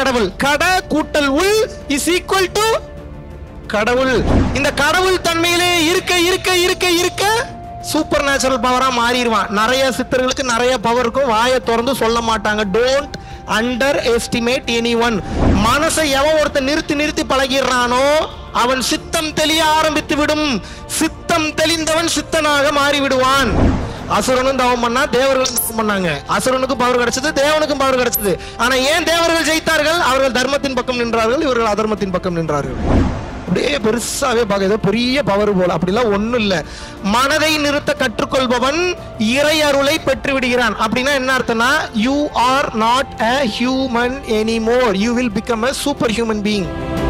கடவுள் கட கூட்டல் உள் இஸ் ஈக்குவல் டு கடவுள் இந்த கடவுள் தன்மையிலே இருக்க இருக்க இருக்க இருக்க சூப்பர் நேச்சுரல் பவரா மாறிடுவான் நிறைய சித்தர்களுக்கு நிறைய பவர் இருக்கும் வாயை திறந்து சொல்ல மாட்டாங்க don't underestimate any one மனசை எவன் ஒருத்தன் நிறுத்தி நிறுத்தி பழகிடுறானோ அவன் சித்தம் தெளிய ஆரம்பித்து விடும் சித்தம் தெளிந்தவன் சித்தனாக மாறி விடுவான் அசுரனும் தவம் பண்ணா தேவர்களும் தவம் பண்ணாங்க அசுரனுக்கும் பவர் கிடைச்சது தேவனுக்கும் பவர் கிடைச்சது ஆனா ஏன் தேவர்கள் ஜெயித்தார்கள் அவர்கள் தர்மத்தின் பக்கம் நின்றார்கள் இவர்கள் அதர்மத்தின் பக்கம் நின்றார்கள் அப்படியே பெருசாவே பார்க்க ஏதோ பெரிய பவர் போல அப்படிலாம் ஒண்ணும் இல்ல மனதை நிறுத்த கற்றுக்கொள்பவன் இறை அருளை பெற்று விடுகிறான் அப்படின்னா என்ன அர்த்தம்னா you are not a human anymore you will become a super human being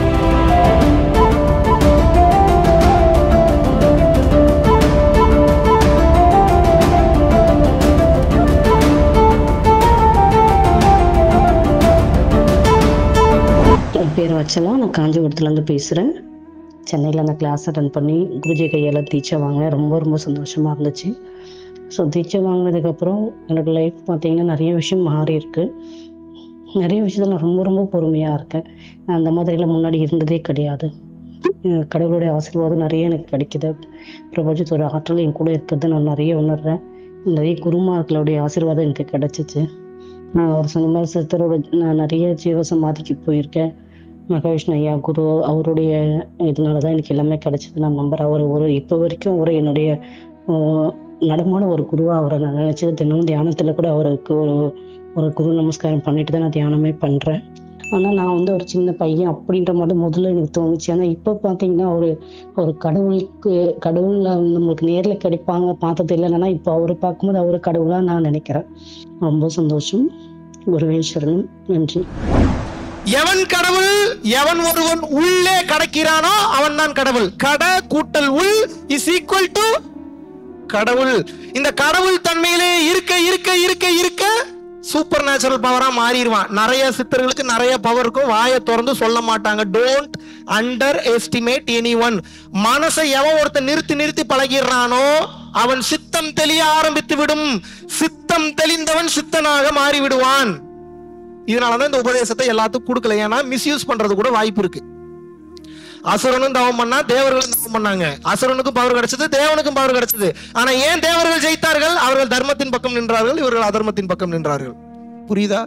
என் பேர் வச்சலா நான் காஞ்சிபுரத்துலேருந்து பேசுகிறேன் சென்னையில் அந்த கிளாஸ் அட்டன் பண்ணி குருஜி கையால் தீட்சை வாங்கினேன் ரொம்ப ரொம்ப சந்தோஷமாக இருந்துச்சு ஸோ தீட்சை வாங்கினதுக்கப்புறம் என்னோடய லைஃப் பார்த்தீங்கன்னா நிறைய விஷயம் மாறி இருக்கு நிறைய விஷயத்தில் நான் ரொம்ப ரொம்ப பொறுமையாக இருக்கேன் நான் அந்த மாதிரிலாம் முன்னாடி இருந்ததே கிடையாது அஹ் கடவுளுடைய ஆசீர்வாதம் நிறைய எனக்கு கிடைக்குது பிரபஞ்சத்தோட ஆற்றல் என் கூட இருக்கிறத நான் நிறைய உணர்றேன் நிறைய குருமார்களுடைய ஆசீர்வாதம் எனக்கு கிடைச்சிச்சு நான் ஒரு சொன்ன மாதிரி சித்தரோட நான் நிறைய ஜீவ சமாதிக்கு போயிருக்கேன் மகாவிஷ்ணு ஐயா குரு அவருடைய இதனால தான் எனக்கு எல்லாமே கிடைச்சது நான் நம்புறேன் அவர் ஒரு இப்போ வரைக்கும் ஒரு என்னுடைய ஆஹ், நடமான ஒரு குருவாக அவரை நான் நினச்சது தினமும் தியானத்தில் கூட அவருக்கு ஒரு ஒரு குரு நமஸ்காரம் பண்ணிட்டு தான் நான் தியானமே பண்ணுறேன் ஆனால் நான் வந்து ஒரு சின்ன பையன் அப்படின்ற மாதிரி முதல்ல எனக்கு தோணுச்சு ஆனால் இப்போ பார்த்தீங்கன்னா ஒரு ஒரு கடவுளுக்கு கடவுள் நம்மளுக்கு நேரில் கிடைப்பாங்க பார்த்தது இல்லைன்னா இப்போ அவரை பார்க்கும்போது அவர் கடவுளாக நான் நினைக்கிறேன் ரொம்ப சந்தோஷம் குருவேஸ்வரன் நன்றி எவன் கடவுள் எவன் ஒருவன் உள்ளே கடக்கிறானோ அவன் தான் கடவுள் கட கூட்டல் உள் இஸ் ஈக்குவல் டு கடவுள் இந்த கடவுள் தன்மையிலே இருக்க இருக்க இருக்க இருக்க சூப்பர் நேச்சுரல் பவரா மாறிடுவான் நிறைய சித்தர்களுக்கு நிறைய பவர் இருக்கும் வாயை திறந்து சொல்ல மாட்டாங்க don't underestimate any one மனசை எவன் ஒருத்தன் நிறுத்தி நிறுத்தி பழகிடுறானோ அவன் சித்தம் தெளிய ஆரம்பித்து விடும் சித்தம் தெளிந்தவன் சித்தனாக மாறி விடுவான் இதனாலதான் இந்த உபதேசத்தை எல்லாத்துக்கும் கொடுக்கல ஏன்னா மிஸ்யூஸ் பண்றது கூட வாய்ப்பு இருக்கு அசுரனும் தவம் பண்ணா தேவர்களும் தவம் பண்ணாங்க அசுரனுக்கும் பவர் கிடைச்சது தேவனுக்கும் பவர் கிடைச்சது ஆனா ஏன் தேவர்கள் ஜெயித்தார்கள் அவர்கள் தர்மத்தின் பக்கம் நின்றார்கள் இவர்கள் அதர்மத்தின் பக்கம் நின்றார்கள் புரியுதா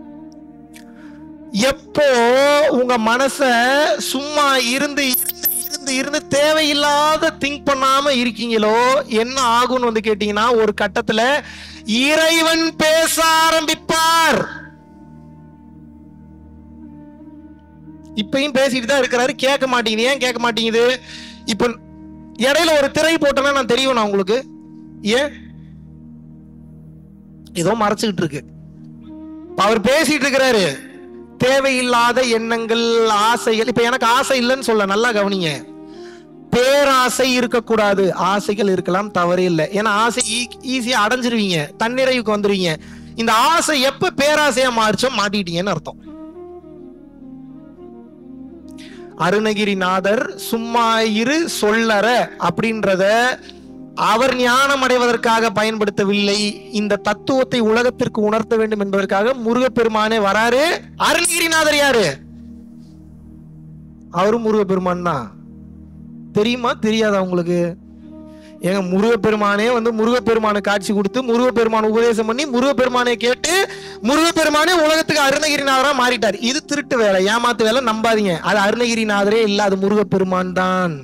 எப்போ உங்க மனச சும்மா இருந்து இருந்து இருந்து இருந்து தேவையில்லாத திங்க் பண்ணாம இருக்கீங்களோ என்ன ஆகும்னு வந்து கேட்டீங்கன்னா ஒரு கட்டத்துல இறைவன் பேச ஆரம்பிப்பார் இப்பயும் பேசிட்டு தான் இருக்கிறாரு கேட்க மாட்டேங்குது ஏன் கேட்க மாட்டேங்குது இப்ப இடையில ஒரு திரை போட்டேன்னா நான் தெரியணும் உங்களுக்கு ஏன் ஏதோ மறைச்சுக்கிட்டு இருக்கு இப்ப அவர் பேசிட்டு இருக்கிறாரு தேவையில்லாத எண்ணங்கள் ஆசைகள் இப்ப எனக்கு ஆசை இல்லைன்னு சொல்ல நல்லா கவனிங்க பேராசை இருக்கக்கூடாது ஆசைகள் இருக்கலாம் தவறே இல்லை ஏன்னா ஆசை ஈஸியா அடைஞ்சிருவீங்க தன்னிறைவுக்கு வந்துருவீங்க இந்த ஆசை எப்ப பேராசையா மாறிச்சோ மாட்டிட்டீங்கன்னு அர்த்தம் அருணகிரிநாதர் சும்மா இரு சொல்லற அப்படின்றத அவர் ஞானம் அடைவதற்காக பயன்படுத்தவில்லை இந்த தத்துவத்தை உலகத்திற்கு உணர்த்த வேண்டும் என்பதற்காக முருகப்பெருமானே வராரு அருணகிரிநாதர் யாரு அவரும் முருகப்பெருமான் தான் தெரியுமா தெரியாதா உங்களுக்கு ஏங்க முருகப்பெருமானே வந்து முருகப்பெருமானு காட்சி கொடுத்து முருகப்பெருமான் உபதேசம் பண்ணி முருகப்பெருமானை கேட்டு முருகப்பெருமானே உலகத்துக்கு அருணகிரிநாதரா மாறிட்டார் இது திருட்டு வேலை ஏமாத்து வேலை நம்பாதீங்க அது அருணகிரிநாதரே இல்ல அது முருகப்பெருமான் தான்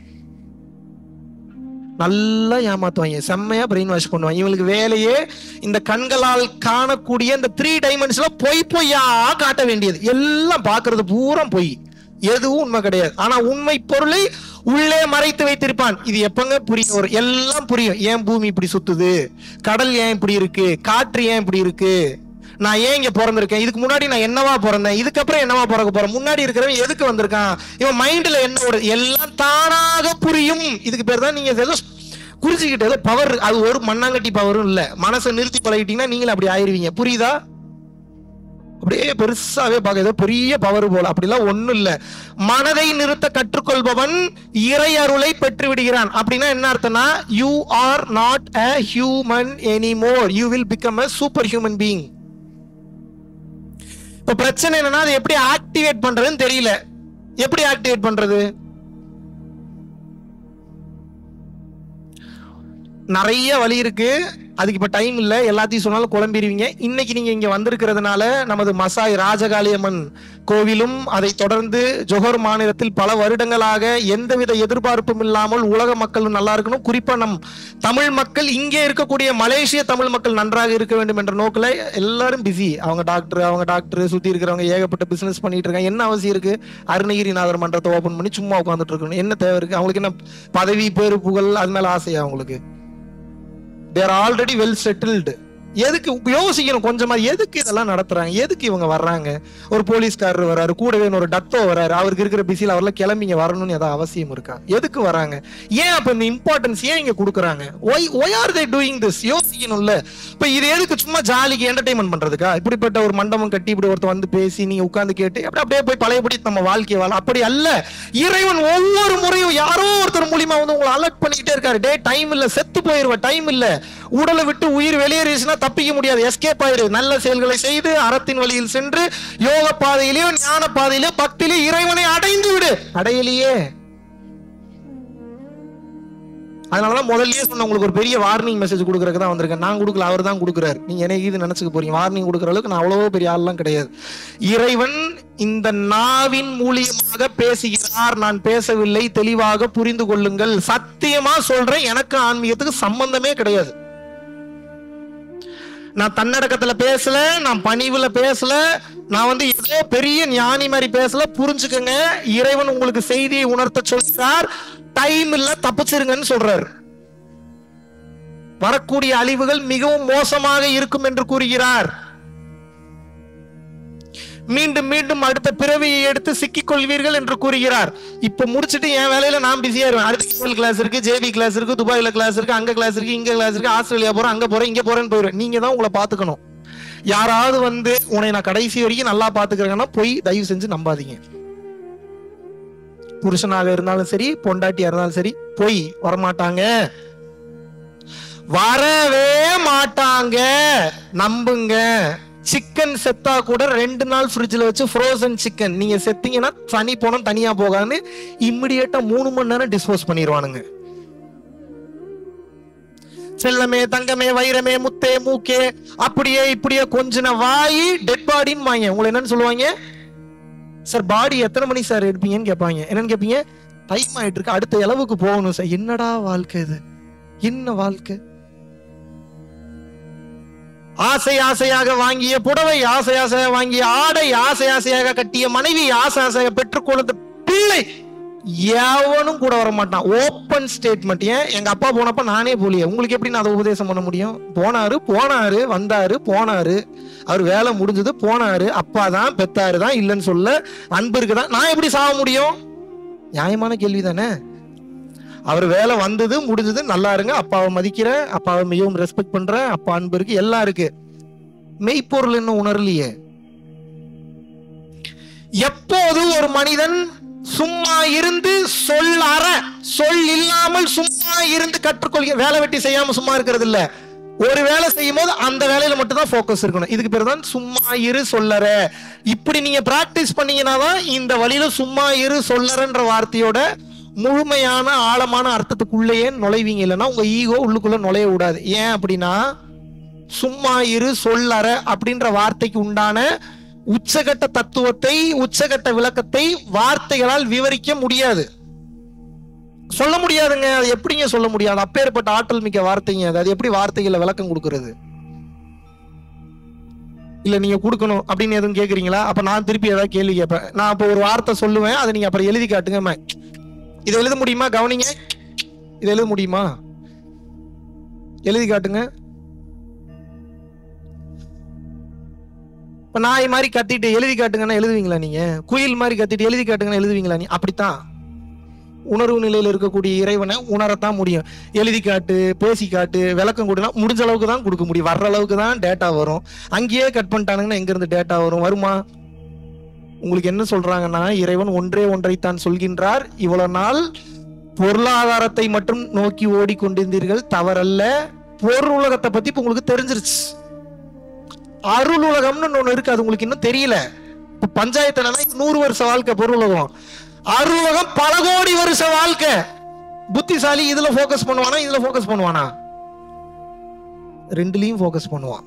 நல்லா ஏமாத்துவாங்க செம்மையா பிரெயின் வாஷ் பண்ணுவாங்க இவங்களுக்கு வேலையே இந்த கண்களால் காணக்கூடிய இந்த த்ரீ டைமென்ஷன்ல பொய் பொய்யா காட்ட வேண்டியது எல்லாம் பார்க்கிறது பூரா பொய் எதுவும் உண்மை கிடையாது ஆனா உண்மை பொருளை உள்ளே மறைத்து வைத்திருப்பான் இது எப்பங்க புரியும் ஒரு எல்லாம் புரியும் ஏன் பூமி இப்படி சுத்துது கடல் ஏன் இப்படி இருக்கு காற்று ஏன் இப்படி இருக்கு நான் ஏன் இங்க பிறந்திருக்கேன் இதுக்கு முன்னாடி நான் என்னவா பிறந்தேன் இதுக்கப்புறம் என்னவா பிறக்க போறேன் முன்னாடி இருக்கிறவன் எதுக்கு வந்திருக்கான் இவன் மைண்ட்ல என்ன ஒரு எல்லாம் தானாக புரியும் இதுக்கு பேர் தான் நீங்க ஏதோ குறிச்சுக்கிட்டு ஏதோ பவர் அது ஒரு மண்ணாங்கட்டி பவரும் இல்ல மனசை நிறுத்தி பழகிட்டீங்கன்னா நீங்களும் அப்படி ஆயிருவீங்க புரியுதா அப்படியே பெருசாவே பார்க்க ஏதோ பெரிய பவர் போல அப்படிலாம் ஒண்ணும் இல்ல மனதை நிறுத்த கற்றுக்கொள்பவன் இறை அருளை பெற்று விடுகிறான் அப்படின்னா என்ன அர்த்தம்னா you are not a human anymore you will become a super human being இப்ப பிரச்சனை என்னன்னா அதை எப்படி ஆக்டிவேட் பண்றதுன்னு தெரியல எப்படி ஆக்டிவேட் பண்றது நிறைய வழி இருக்கு அதுக்கு இப்ப டைம் இல்ல எல்லாத்தையும் சொன்னாலும் குழம்பிடுவீங்க இன்னைக்கு நீங்க இங்க வந்திருக்கிறதுனால நமது மசாய் ராஜகாளியம்மன் கோவிலும் அதை தொடர்ந்து ஜொஹர் மாநிலத்தில் பல வருடங்களாக எந்தவித எதிர்பார்ப்பும் இல்லாமல் உலக மக்கள் நல்லா இருக்கணும் குறிப்பா நம் தமிழ் மக்கள் இங்கே இருக்கக்கூடிய மலேசிய தமிழ் மக்கள் நன்றாக இருக்க வேண்டும் என்ற நோக்கில் எல்லாரும் பிஸி அவங்க டாக்டர் அவங்க டாக்டர் சுத்தி இருக்கிறவங்க ஏகப்பட்ட பிசினஸ் பண்ணிட்டு இருக்காங்க என்ன அவசியம் இருக்கு அருணகிரிநாதர் மன்றத்தை ஓபன் பண்ணி சும்மா உட்காந்துட்டு இருக்கணும் என்ன தேவை இருக்கு அவங்களுக்கு என்ன பதவி பேரு புகழ் அது மேல ஆசையா அவங்களுக்கு தேர் ஆல்ரெடி வெல் செட்டில்டு எதுக்கு யோசிக்கணும் கொஞ்சமா எதுக்கு இதெல்லாம் நடத்துறாங்க எதுக்கு இவங்க வர்றாங்க ஒரு போலீஸ்காரர் வராரு கூடவே ஒரு டத்தோ வராரு அவருக்கு இருக்கிற பிஸியில் அவர்லாம் கிளம்பிங்க வரணும்னு ஏதாவது அவசியம் இருக்கா எதுக்கு வராங்க ஏன் அப்ப இந்த இம்பார்ட்டன்ஸ் ஏன் இங்க கொடுக்குறாங்க why why are they doing this யோசிக்கணும்ல இப்ப இது எதுக்கு சும்மா ஜாலிக்கு என்டர்டைன்மெண்ட் பண்றதுக்கா இப்படிப்பட்ட ஒரு மண்டபம் கட்டி இப்படி ஒருத்தர் வந்து பேசி நீங்க உட்கார்ந்து கேட்டு அப்படி அப்படியே போய் பழையபடி நம்ம வாழ்க்கையை வாழ அப்படி அல்ல இறைவன் ஒவ்வொரு முறையும் யாரோ ஒருத்தர் மூலியமா வந்து உங்களை அலர்ட் பண்ணிக்கிட்டே இருக்காரு டே டைம் இல்ல செத்து போயிருவ டைம் இல்ல உடலை விட்டு உயிர் வெளியேறிச்சுன்னா தப்பிக்க முடியாது எஸ்கேப் ஆயிடு நல்ல செயல்களை செய்து அறத்தின் வழியில் சென்று யோக பாதையிலேயோ ஞான பாதையிலேயோ பக்தியிலேயோ இறைவனை அடைந்து விடு அடையலையே அதனாலதான் முதல்லயே சொன்ன உங்களுக்கு ஒரு பெரிய வார்னிங் மெசேஜ் கொடுக்கறதுக்கு தான் வந்திருக்கேன் நான் கொடுக்கல அவர் தான் கொடுக்குறாரு நீங்க என்ன இது நினைச்சுக்க போறீங்க வார்னிங் கொடுக்குற அளவுக்கு நான் அவ்வளவோ பெரிய ஆள்லாம் கிடையாது இறைவன் இந்த நாவின் மூலியமாக பேசுகிறார் நான் பேசவில்லை தெளிவாக புரிந்து கொள்ளுங்கள் சத்தியமா சொல்றேன் எனக்கு ஆன்மீகத்துக்கு சம்பந்தமே கிடையாது நான் தன்னடக்கத்துல பேசல நான் பணிவுல பேசல நான் வந்து ஏதோ பெரிய ஞானி மாதிரி பேசல புரிஞ்சுக்கங்க இறைவன் உங்களுக்கு செய்தியை உணர்த்த சொல்கிறார் டைம் இல்ல தப்பிச்சிருங்கன்னு சொல்றாரு வரக்கூடிய அழிவுகள் மிகவும் மோசமாக இருக்கும் என்று கூறுகிறார் மீண்டும் மீண்டும் அடுத்த பிறவியை எடுத்து சிக்கிக் கொள்வீர்கள் என்று கூறுகிறார் இப்ப முடிச்சிட்டு என் வேலையில நான் பிஸியா இருவேன் அடுத்த கிளாஸ் இருக்கு ஜேபி கிளாஸ் இருக்கு துபாயில கிளாஸ் இருக்கு அங்க கிளாஸ் இருக்கு இங்க கிளாஸ் இருக்கு ஆஸ்திரேலியா போறேன் அங்க போறேன் இங்க போறேன்னு போயிடுவேன் நீங்க தான் உங்களை பாத்துக்கணும் யாராவது வந்து உன்னை நான் கடைசி வரைக்கும் நல்லா பாத்துக்கிறேன்னா போய் தயவு செஞ்சு நம்பாதீங்க புருஷனாக இருந்தாலும் சரி பொண்டாட்டியா இருந்தாலும் சரி போய் வரமாட்டாங்க வரவே மாட்டாங்க நம்புங்க சிக்கன் செத்தா கூட ரெண்டு நாள் ஃப்ரிட்ஜில் வச்சு ஃப்ரோசன் சிக்கன் நீங்க செத்தீங்கன்னா தனி போனோம் தனியா போகாதுன்னு இம்மிடியேட்டா மூணு மணி நேரம் டிஸ்போஸ் பண்ணிடுவானுங்க செல்லமே தங்கமே வைரமே முத்தே மூக்கே அப்படியே இப்படியே கொஞ்சன வாயி டெட் பாடின்னு வாங்க உங்களை என்னன்னு சொல்லுவாங்க சார் பாடி எத்தனை மணி சார் எடுப்பீங்கன்னு கேட்பாங்க என்னன்னு கேட்பீங்க டைம் ஆயிட்டு இருக்கு அடுத்த அளவுக்கு போகணும் சார் என்னடா வாழ்க்கை இது என்ன வாழ்க்கை ஆசை ஆசையாக வாங்கிய புடவை ஆசை ஆசையாக வாங்கிய ஆடை ஆசை ஆசையாக கட்டிய மனைவி ஆசை ஆசையாக பெற்றுக்கொண்ட பிள்ளை எவனும் கூட வர மாட்டான் ஓப்பன் ஸ்டேட்மெண்ட் ஏன் எங்க அப்பா போனப்ப நானே போலியே உங்களுக்கு எப்படி நான் அதை உபதேசம் பண்ண முடியும் போனாரு போனாரு வந்தாரு போனாரு அவர் வேலை முடிஞ்சது போனாரு அப்பா தான் பெத்தாரு தான் இல்லைன்னு சொல்ல அன்பு இருக்குதான் நான் எப்படி சாக முடியும் நியாயமான கேள்வி தானே அவர் வேலை வந்தது முடிஞ்சது நல்லா இருங்க அப்பாவை மதிக்கிறேன் அப்பாவை மிகவும் ரெஸ்பெக்ட் பண்றேன் அப்பா அன்பு இருக்கு எல்லாம் இருக்கு மெய்ப்பொருள் இன்னும் உணரலையே எப்போது ஒரு மனிதன் சும்மா இருந்து சொல் அற சொல் இல்லாமல் சும்மா இருந்து கற்றுக்கொள்க வேலை வெட்டி செய்யாம சும்மா இருக்கிறது இல்ல ஒரு வேலை செய்யும் போது அந்த வேலையில மட்டும் தான் ஃபோக்கஸ் இருக்கணும் இதுக்கு பேர் தான் சும்மா இரு சொல்லற இப்படி நீங்க பிராக்டிஸ் பண்ணீங்கன்னா தான் இந்த வழியில சும்மா இரு சொல்லறன்ற வார்த்தையோட முழுமையான ஆழமான அர்த்தத்துக்குள்ளேயே நுழைவீங்க இல்லைன்னா உங்க ஈகோ உள்ளுக்குள்ள நுழைய விடாது ஏன் அப்படின்னா சும்மா இரு சொல்லற அப்படின்ற வார்த்தைக்கு உண்டான உச்சகட்ட தத்துவத்தை உச்சகட்ட விளக்கத்தை வார்த்தைகளால் விவரிக்க முடியாது சொல்ல முடியாதுங்க அது எப்படிங்க சொல்ல முடியாது அப்பேற்பட்ட ஆற்றல் மிக்க வார்த்தைங்க அது அது எப்படி வார்த்தைகளை விளக்கம் கொடுக்கறது இல்ல நீங்க கொடுக்கணும் அப்படின்னு எதுவும் கேக்குறீங்களா அப்ப நான் திருப்பி ஏதாவது கேள்வி கேட்பேன் நான் அப்ப ஒரு வார்த்தை சொல்லுவேன் அதை நீங்க அப்புறம் எழுதி காட்டுங்க ம. இதை எழுத முடியுமா கவனிங்க இதை எழுத முடியுமா எழுதி காட்டுங்க இப்ப நாய் மாதிரி கத்திட்டு எழுதி காட்டுங்கன்னா எழுதுவீங்களா நீங்க குயில் மாதிரி கத்திட்டு எழுதி காட்டுங்கன்னா எழுதுவீங்களா நீ அப்படித்தான் உணர்வு நிலையில இருக்கக்கூடிய இறைவனை உணரத்தான் முடியும் எழுதி காட்டு பேசி காட்டு விளக்கம் கொடுனா முடிஞ்ச அளவுக்கு தான் கொடுக்க முடியும் வர்ற அளவுக்கு தான் டேட்டா வரும் அங்கேயே கட் பண்ணிட்டானுங்கன்னா எங்க இருந்து டேட்டா வரும் வருமா உங்களுக்கு என்ன சொல்றாங்கன்னா இறைவன் ஒன்றே ஒன்றைத்தான் சொல்கின்றார் இவ்வளவு நாள் பொருளாதாரத்தை மட்டும் நோக்கி ஓடிக்கொண்டிருந்தீர்கள் தவறல்ல பொருள் உலகத்தை பத்தி இப்ப உங்களுக்கு தெரிஞ்சிருச்சு அருள் உலகம்னு ஒண்ணு இருக்கு அது உங்களுக்கு இன்னும் தெரியல இப்ப பஞ்சாயத்து என்னன்னா நூறு வருஷ வாழ்க்கை பொருளுலகம் அருவகம் பல கோடி வருஷ வாழ்க்கை புத்திசாலி இதுல ஃபோக்கஸ் பண்ணுவானா இதுல ஃபோக்கஸ் பண்ணுவானா ரெண்டுலயும் ஃபோக்கஸ் பண்ணுவான்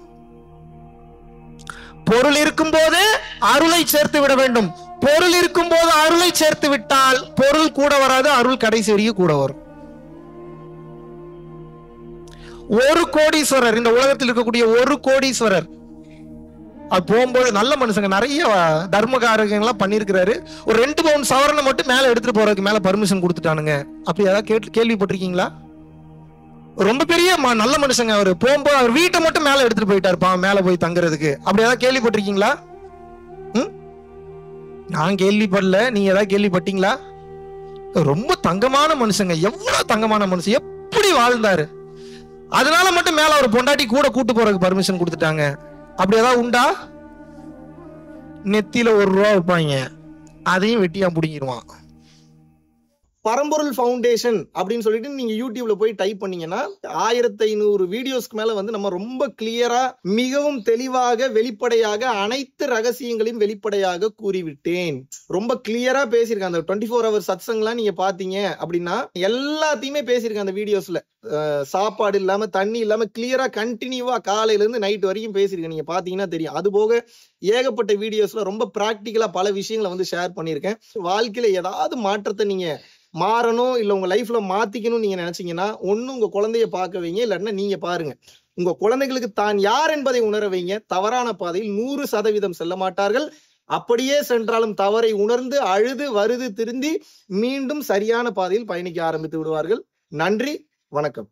பொருள் இருக்கும்போது அருளை சேர்த்து விட வேண்டும் பொருள் இருக்கும்போது அருளை சேர்த்து விட்டால் பொருள் கூட வராது அருள் கடைசி வரைக்கும் கூட வரும் ஒரு கோடீஸ்வரர் இந்த உலகத்தில் இருக்கக்கூடிய ஒரு கோடீஸ்வரர் அது போகும்போது நல்ல மனுஷங்க நிறைய தர்ம காரியங்கள்லாம் பண்ணியிருக்கிறாரு ஒரு ரெண்டு பவுன் சவரனை மட்டும் மேல எடுத்துட்டு போறதுக்கு மேல பர்மிஷன் கொடுத்துட்டானுங்க அப்படி ஏதாவது கேட்டு கேள்விப்பட்டிருக்கீங்களா ரொம்ப பெரிய ம- நல்ல மனுஷங்க அவரு போகும்போது அவர் வீட்டை மட்டும் மேல எடுத்துட்டு போயிட்டாருப்பா மேல போய் தங்குறதுக்கு அப்படி ஏதாவது கேள்விப்பட்டிருக்கீங்களா ம்? நான் கேள்விப்படல நீங்க ஏதாவது கேள்விப்பட்டீங்களா ரொம்ப தங்கமான மனுஷங்க எவ்வளவு தங்கமான மனுஷன் எப்படி வாழ்ந்தாரு அதனால மட்டும் மேல அவர் பொண்டாட்டி கூட கூட்டு போறதுக்கு பர்மிஷன் கொடுத்துட்டாங்க அப்படி ஏதாவது உண்டா நெத்தியில ஒரு ரூபா வைப்பாங்க அதையும் வெட்டியா பிடிங்கிடுவான் பரம்பொருள் ஃபவுண்டேஷன் அப்படின்னு சொல்லிட்டு நீங்க யூடியூப்ல போய் டைப் பண்ணீங்கன்னா ஆயிரத்தி ஐநூறு வீடியோஸ்க்கு மேல வந்து நம்ம ரொம்ப கிளியரா மிகவும் தெளிவாக வெளிப்படையாக அனைத்து ரகசியங்களையும் வெளிப்படையாக கூறிவிட்டேன் ரொம்ப கிளியரா பேசியிருக்கேன் அந்த டுவெண்ட்டி ஃபோர் ஹவர் சத்சங்லாம் நீங்க பாத்தீங்க அப்படின்னா எல்லாத்தையுமே பேசியிருக்கேன் அந்த வீடியோஸ்ல அஹ் சாப்பாடு இல்லாம தண்ணி இல்லாம கிளியரா கண்டினியூவா காலையில இருந்து நைட் வரைக்கும் பேசியிருக்கேன் நீங்க பாத்தீங்கன்னா தெரியும் அது போக ஏகப்பட்ட வீடியோஸ்ல ரொம்ப பிராக்டிக்கலா பல விஷயங்களை வந்து ஷேர் பண்ணியிருக்கேன் வாழ்க்கையில ஏதாவது மாற்றத்தை நீங்க மாறணும் இல்ல உங்க லைஃப்ல மாத்திக்கணும்னு நீங்க நினைச்சீங்கன்னா ஒண்ணு உங்க குழந்தைய பார்க்க வைங்க இல்லாட்டினா நீங்க பாருங்க உங்க குழந்தைகளுக்கு தான் யார் என்பதை உணர வைங்க தவறான பாதையில் நூறு சதவீதம் செல்ல மாட்டார்கள் அப்படியே சென்றாலும் தவறை உணர்ந்து அழுது வருது திருந்தி மீண்டும் சரியான பாதையில் பயணிக்க ஆரம்பித்து விடுவார்கள் நன்றி வணக்கம்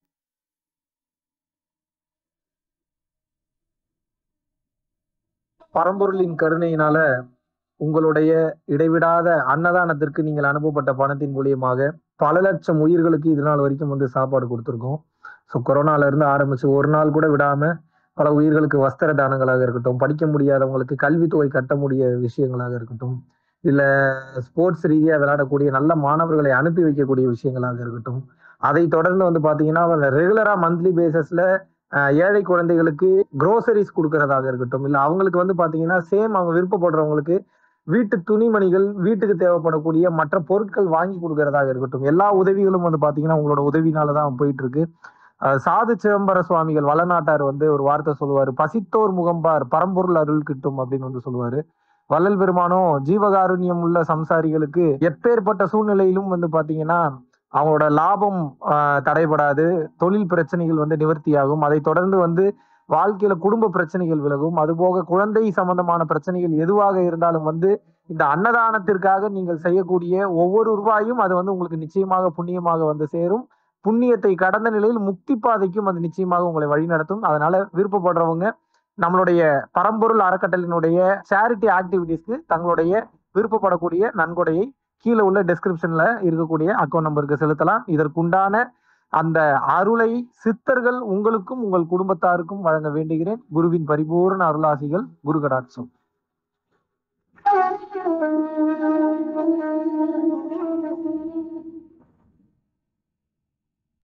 பரம்பொருளின் கருணையினால உங்களுடைய இடைவிடாத அன்னதானத்திற்கு நீங்கள் அனுப்பப்பட்ட பணத்தின் மூலியமாக பல லட்சம் உயிர்களுக்கு இது நாள் வரைக்கும் வந்து சாப்பாடு கொடுத்துருக்கோம் ஸோ கொரோனால இருந்து ஆரம்பிச்சு ஒரு நாள் கூட விடாம பல உயிர்களுக்கு வஸ்திர தானங்களாக இருக்கட்டும் படிக்க முடியாதவங்களுக்கு கல்வித்தொகை கட்ட முடிய விஷயங்களாக இருக்கட்டும் இல்ல ஸ்போர்ட்ஸ் ரீதியா விளையாடக்கூடிய நல்ல மாணவர்களை அனுப்பி வைக்கக்கூடிய விஷயங்களாக இருக்கட்டும் அதை தொடர்ந்து வந்து பாத்தீங்கன்னா ரெகுலரா மந்த்லி பேசிஸ்ல அஹ் ஏழை குழந்தைகளுக்கு க்ரோசரிஸ் கொடுக்கறதாக இருக்கட்டும் இல்ல அவங்களுக்கு வந்து பாத்தீங்கன்னா சேம் அவங்க விருப்பப்படுறவங்களுக்கு வீட்டு துணிமணிகள் வீட்டுக்கு தேவைப்படக்கூடிய மற்ற பொருட்கள் வாங்கி கொடுக்கறதாக இருக்கட்டும் எல்லா உதவிகளும் வந்து பாத்தீங்கன்னா உங்களோட உதவினால தான் போயிட்டு இருக்கு அஹ் சாது சிதம்பர சுவாமிகள் வளநாட்டார் வந்து ஒரு வார்த்தை சொல்லுவாரு பசித்தோர் முகம்பார் பரம்பொருள் அருள் கிட்டும் அப்படின்னு வந்து சொல்லுவாரு வள்ளல் பெருமானும் ஜீவகாருண்யம் உள்ள சம்சாரிகளுக்கு எப்பேற்பட்ட சூழ்நிலையிலும் வந்து பாத்தீங்கன்னா அவங்களோட லாபம் ஆஹ் தடைபடாது தொழில் பிரச்சனைகள் வந்து நிவர்த்தியாகும் அதை தொடர்ந்து வந்து வாழ்க்கையில குடும்ப பிரச்சனைகள் விலகும் அதுபோக குழந்தை சம்பந்தமான பிரச்சனைகள் எதுவாக இருந்தாலும் வந்து இந்த அன்னதானத்திற்காக நீங்கள் செய்யக்கூடிய ஒவ்வொரு ரூபாயும் அது வந்து உங்களுக்கு நிச்சயமாக புண்ணியமாக வந்து சேரும் புண்ணியத்தை கடந்த நிலையில் முக்தி பாதைக்கும் அது நிச்சயமாக உங்களை வழிநடத்தும் அதனால விருப்பப்படுறவங்க நம்மளுடைய பரம்பொருள் அறக்கட்டளினுடைய சேரிட்டி ஆக்டிவிட்டீஸ்க்கு தங்களுடைய விருப்பப்படக்கூடிய நன்கொடையை கீழே உள்ள டெஸ்கிரிப்ஷன்ல இருக்கக்கூடிய அக்கௌண்ட் நம்பருக்கு செலுத்தலாம் இதற்குண்டான அந்த அருளை சித்தர்கள் உங்களுக்கும் உங்கள் குடும்பத்தாருக்கும் வழங்க வேண்டுகிறேன் குருவின் பரிபூர்ண அருளாசிகள் குரு கடாட்சம்